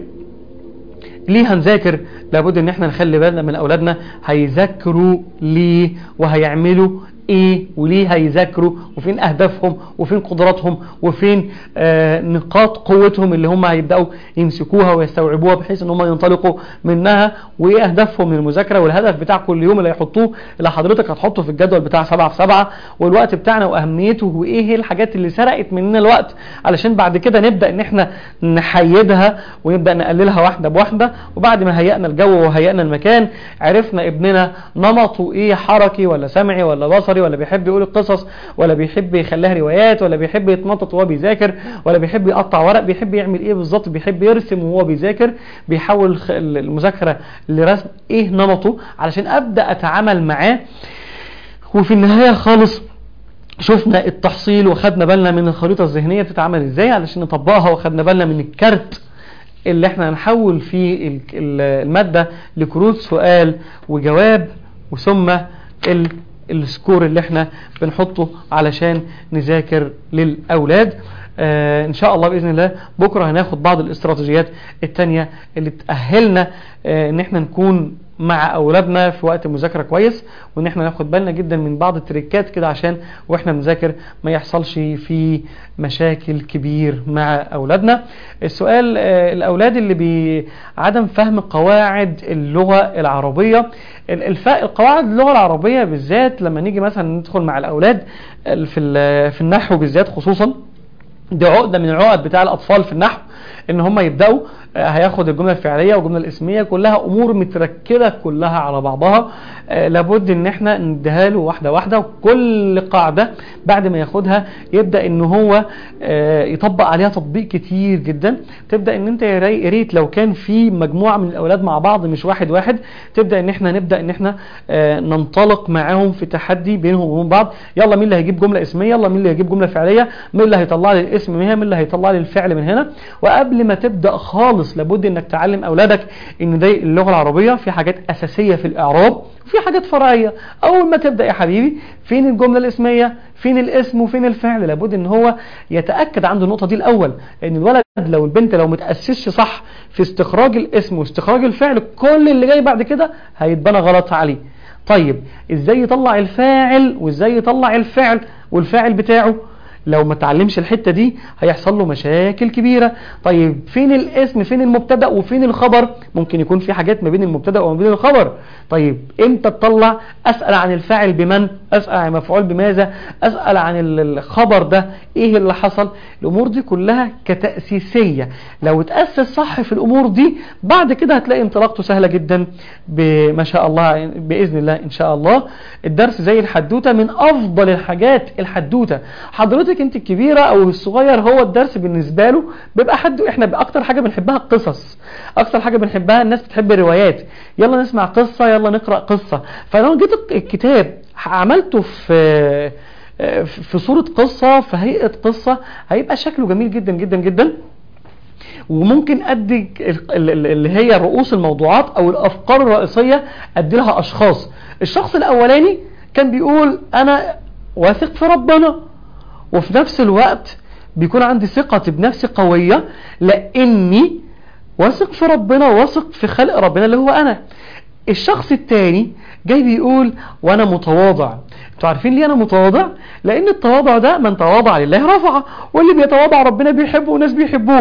ليه هنذاكر لابد ان احنا نخلي بالنا من اولادنا هيذاكروا ليه وهيعملوا ايه وليه هيذاكروا وفين اهدافهم وفين قدراتهم وفين آه نقاط قوتهم اللي هم هيبداوا يمسكوها ويستوعبوها بحيث ان هم ينطلقوا منها وايه اهدافهم من المذاكره والهدف بتاع كل يوم اللي هيحطوه اللي حضرتك هتحطه في الجدول بتاع 7 في 7 والوقت بتاعنا واهميته وايه هي الحاجات اللي سرقت مننا الوقت علشان بعد كده نبدا ان احنا نحيدها ونبدا نقللها واحده بواحده وبعد ما هيئنا الجو وهيئنا المكان عرفنا ابننا نمطه ايه حركي ولا سمعي ولا بصري ولا بيحب يقول القصص ولا بيحب يخليها روايات ولا بيحب يتنطط وهو بيذاكر ولا بيحب يقطع ورق بيحب يعمل ايه بالظبط بيحب يرسم وهو بيذاكر بيحول الخ- المذاكره لرسم ايه نمطه علشان ابدا اتعامل معاه وفي النهايه خالص شفنا التحصيل وخدنا بالنا من الخريطة الذهنية بتتعمل ازاي علشان نطبقها وخدنا بالنا من الكارت اللي احنا هنحول فيه ال- ال- المادة لكروت سؤال وجواب وثم ال السكور اللي احنا بنحطه علشان نذاكر للأولاد آه ان شاء الله باذن الله بكره هناخد بعض الاستراتيجيات التانية اللي تاهلنا آه ان احنا نكون مع اولادنا في وقت مذاكره كويس وان احنا ناخد بالنا جدا من بعض التريكات كده عشان واحنا بنذاكر ما يحصلش في مشاكل كبير مع اولادنا السؤال آه، الاولاد اللي بعدم فهم قواعد اللغه العربيه ال- الف... القواعد اللغه العربيه بالذات لما نيجي مثلا ندخل مع الاولاد ال- في ال- في النحو بالذات خصوصا دي عقده من العقد بتاع الاطفال في النحو ان هم يبداوا آه، هياخد الجمله الفعليه والجمله الاسميه كلها امور متركبه كلها على بعضها آه، لابد ان احنا نديها له واحده واحده وكل قاعده بعد ما ياخدها يبدا ان هو آه، يطبق عليها تطبيق كتير جدا تبدا ان انت يا ري- يا ريت لو كان في مجموعه من الاولاد مع بعض مش واحد واحد تبدا ان احنا نبدا ان احنا آه، ننطلق معاهم في تحدي بينهم وبين بعض يلا مين اللي هيجيب جمله اسميه يلا مين اللي هيجيب جمله فعليه مين اللي هيطلع لي الاسم من هنا مين اللي هيطلع لي الفعل من هنا وقبل ما تبدا خالص لابد انك تعلم اولادك ان دي اللغه العربيه في حاجات اساسيه في الاعراب وفي حاجات فرعيه اول ما تبدا يا حبيبي فين الجمله الاسميه فين الاسم وفين الفعل لابد ان هو يتاكد عنده النقطه دي الاول لان الولد لو البنت لو متاسسش صح في استخراج الاسم واستخراج الفعل كل اللي جاي بعد كده هيتبنى غلط عليه طيب ازاي يطلع الفاعل وازاي يطلع الفعل والفاعل بتاعه لو ما تعلمش الحتة دي هيحصل له مشاكل كبيرة طيب فين الاسم فين المبتدأ وفين الخبر ممكن يكون في حاجات ما بين المبتدأ وما بين الخبر طيب امتى تطلع اسأل عن الفاعل بمن اسأل عن مفعول بماذا اسأل عن ال- الخبر ده ايه اللي حصل الامور دي كلها كتأسيسية لو اتأسس صح في الامور دي بعد كده هتلاقي انطلاقته سهلة جدا بما شاء الله بإذن الله ان شاء الله الدرس زي الحدوتة من افضل الحاجات الحدوتة حضرتك انت الكبيرة او الصغير هو الدرس بالنسبة له بيبقى حد احنا اكتر حاجة بنحبها القصص اكتر حاجة بنحبها الناس بتحب الروايات يلا نسمع قصة يلا نقرأ قصة فلو جيت الكتاب عملته في في صورة قصة في هيئة قصة هيبقى شكله جميل جدا جدا جدا وممكن ادي ال- ال- اللي هي رؤوس الموضوعات او الافكار الرئيسيه ادي لها اشخاص الشخص الاولاني كان بيقول انا واثق في ربنا وفي نفس الوقت بيكون عندي ثقة بنفسي قوية لاني واثق في ربنا واثق في خلق ربنا اللي هو انا الشخص التاني جاي بيقول وانا متواضع انتوا عارفين ليه انا متواضع لان التواضع ده من تواضع لله رفعه واللي بيتواضع ربنا بيحبه والناس بيحبوه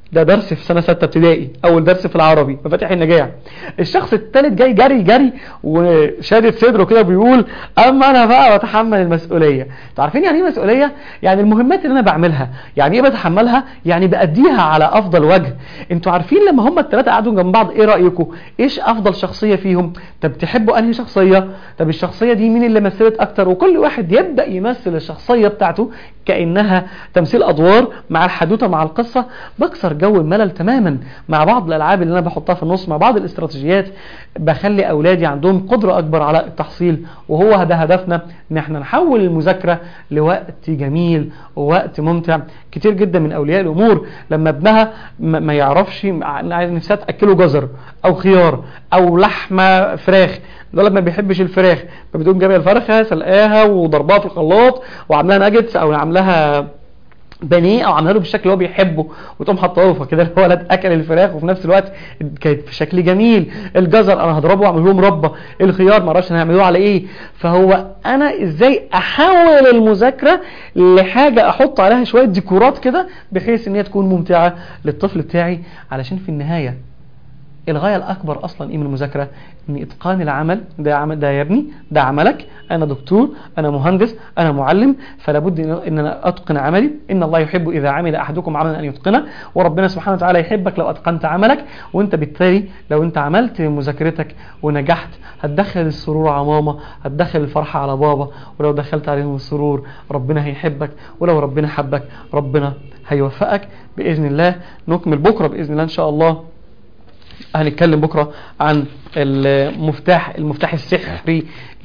ده درس في سنة ستة ابتدائي أول درس في العربي مفاتيح النجاح الشخص الثالث جاي جري جري وشادد صدره كده بيقول أما أنا بقى بتحمل المسؤولية عارفين يعني ايه مسؤولية؟ يعني المهمات اللي أنا بعملها يعني إيه بتحملها؟ يعني بأديها على أفضل وجه انتوا عارفين لما هم الثلاثة قعدوا جنب بعض إيه رأيكم؟ إيش أفضل شخصية فيهم؟ طب تحبوا أنهي شخصية؟ طب الشخصية دي مين اللي مثلت أكتر؟ وكل واحد يبدأ يمثل الشخصية بتاعته كأنها تمثيل أدوار مع الحدوتة مع القصة بكسر جو الملل تماما مع بعض الألعاب اللي أنا بحطها في النص مع بعض الاستراتيجيات بخلي أولادي عندهم قدرة أكبر على التحصيل وهو ده هدفنا إن احنا نحول المذاكرة لوقت جميل ووقت ممتع كتير جدا من أولياء الأمور لما ابنها ما يعرفش نفسها تأكله جزر أو خيار أو لحمة فراخ الولد ما بيحبش الفراخ فبتقوم جايبه الفرخه سلقاها وضربها في الخلاط وعاملاها ناجتس او عاملاها بانيه او عامله له بالشكل اللي هو بيحبه وتقوم حاطه له فكده الولد اكل الفراخ وفي نفس الوقت كانت في شكل جميل الجزر انا هضربه واعمل له مربى الخيار ما اعرفش انا هعمله على ايه فهو انا ازاي احول المذاكره لحاجه احط عليها شويه ديكورات كده بحيث ان هي تكون ممتعه للطفل بتاعي علشان في النهايه الغاية الأكبر أصلا إيه من المذاكرة إن إتقان العمل ده عمل ده يا ابني ده عملك أنا دكتور أنا مهندس أنا معلم فلا بد إن أنا أتقن عملي إن الله يحب إذا عمل أحدكم عملا أن يتقنه وربنا سبحانه وتعالى يحبك لو أتقنت عملك وأنت بالتالي لو أنت عملت مذاكرتك ونجحت هتدخل السرور على ماما هتدخل الفرحة على بابا ولو دخلت عليهم السرور ربنا هيحبك ولو ربنا حبك ربنا هيوفقك بإذن الله نكمل بكرة بإذن الله إن شاء الله هنتكلم بكرة عن المفتاح المفتاح السحري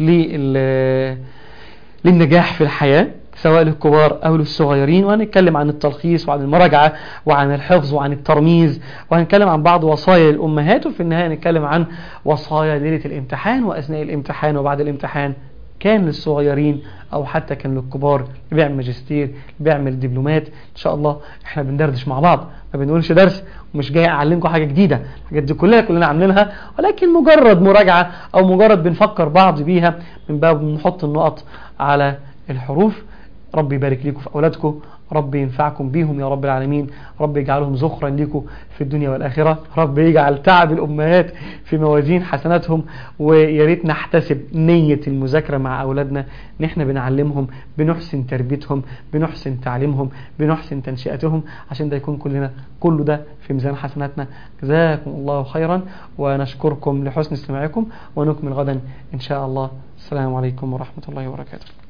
للنجاح في الحياة سواء للكبار أو للصغيرين وهنتكلم عن التلخيص وعن المراجعة وعن الحفظ وعن الترميز وهنتكلم عن بعض وصايا الأمهات وفي النهاية هنتكلم عن وصايا ليلة الامتحان وأثناء الامتحان وبعد الامتحان كان للصغيرين او حتى كان للكبار اللي بيعمل ماجستير اللي بيعمل دبلومات ان شاء الله احنا بندردش مع بعض ما بنقولش درس ومش جاي اعلمكم حاجه جديده الحاجات دي كلها كلنا عاملينها ولكن مجرد مراجعه او مجرد بنفكر بعض بيها من باب نحط النقط على الحروف ربي يبارك لكم في اولادكم رب ينفعكم بيهم يا رب العالمين رب يجعلهم زخرا لكم في الدنيا والآخرة رب يجعل تعب الأمهات في موازين حسناتهم ويا ريت نحتسب نية المذاكرة مع أولادنا إن إحنا بنعلمهم بنحسن تربيتهم بنحسن تعليمهم بنحسن تنشئتهم عشان ده يكون كلنا كل ده في ميزان حسناتنا جزاكم الله خيرا ونشكركم لحسن استماعكم ونكمل غدا إن شاء الله السلام عليكم ورحمة الله وبركاته